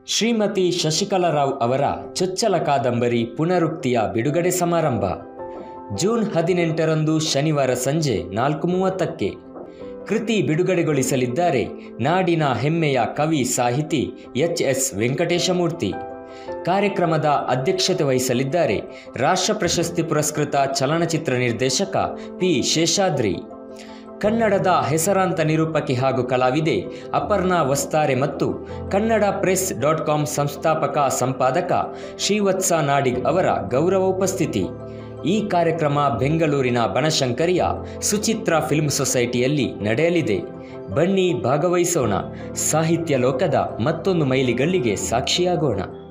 ಶ್ರೀಮತಿ ಶಶಿಕಲಾರಾವ್ ಅವರ ಚೊಚ್ಚಲ ಕಾದಂಬರಿ ಪುನರುಕ್ತಿಯ ಬಿಡುಗಡೆ ಸಮಾರಂಭ ಜೂನ್ ಹದಿನೆಂಟರಂದು ಶನಿವಾರ ಸಂಜೆ ನಾಲ್ಕು ಮೂವತ್ತಕ್ಕೆ ಕೃತಿ ಬಿಡುಗಡೆಗೊಳಿಸಲಿದ್ದಾರೆ ನಾಡಿನ ಹೆಮ್ಮೆಯ ಕವಿ ಸಾಹಿತಿ ಎಚ್ ಎಸ್ ವೆಂಕಟೇಶಮೂರ್ತಿ ಕಾರ್ಯಕ್ರಮದ ಅಧ್ಯಕ್ಷತೆ ವಹಿಸಲಿದ್ದಾರೆ ರಾಷ್ಟ್ರ ಪ್ರಶಸ್ತಿ ಪುರಸ್ಕೃತ ಚಲನಚಿತ್ರ ನಿರ್ದೇಶಕ ಪಿ ಶೇಷಾದ್ರಿ ಕನ್ನಡದ ಹೆಸರಾಂತ ನಿರೂಪಕಿ ಹಾಗೂ ಕಲಾವಿದೆ ಅಪರ್ಣಾ ವಸ್ತಾರೆ ಮತ್ತು ಕನ್ನಡ ಪ್ರೆಸ್ ಡಾಟ್ ಕಾಮ್ ಸಂಸ್ಥಾಪಕ ಸಂಪಾದಕ ಶ್ರೀವತ್ಸ ನಾಡಿಗ್ ಅವರ ಗೌರವ ಉಪಸ್ಥಿತಿ ಈ ಕಾರ್ಯಕ್ರಮ ಬೆಂಗಳೂರಿನ ಬನಶಂಕರಿಯ ಸುಚಿತ್ರ ಫಿಲ್ಮ್ ಸೊಸೈಟಿಯಲ್ಲಿ ನಡೆಯಲಿದೆ ಬನ್ನಿ ಭಾಗವಹಿಸೋಣ ಸಾಹಿತ್ಯ ಲೋಕದ ಮತ್ತೊಂದು ಮೈಲಿಗಲ್ಲಿಗೆ ಸಾಕ್ಷಿಯಾಗೋಣ